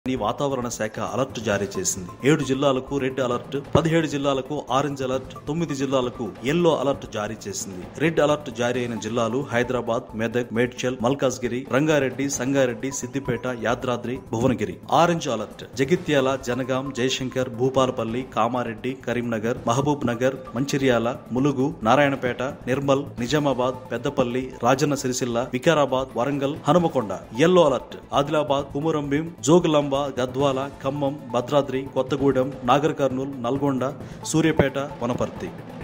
ఈ వాతావరణ శాఖ అలర్ట్ జారీ చేసింది ఏడు జిల్లాలకు రెడ్ అలర్ట్ పదిహేడు జిల్లాలకు ఆరెంజ్ అలర్ట్ తొమ్మిది జిల్లాలకు ఎల్లో అలర్ట్ జారీ చేసింది రెడ్ అలర్ట్ జారీ అయిన జిల్లాలు Hyderabad Medak Medchal Malkajgiri Rangareddy Sangareddy Siddipet Yadadri Bhuvanagiri orange alert Jagtial Jangaon Jayashankar Bhupalpally Kamareddy Karimnagar Mahabub Nagar Mancherial Mulugu Narayanpet Nirmal Nizamabad Peddapalli Rajanna Sircilla Vikarabad Warangal Hanumakonda yellow alert Adilabad Kumuram Bheem Jogulamba Gadwal Khammam Bhadradri Kothagudem Nagar Kurnool Nalgonda Suryapet Wanaparthy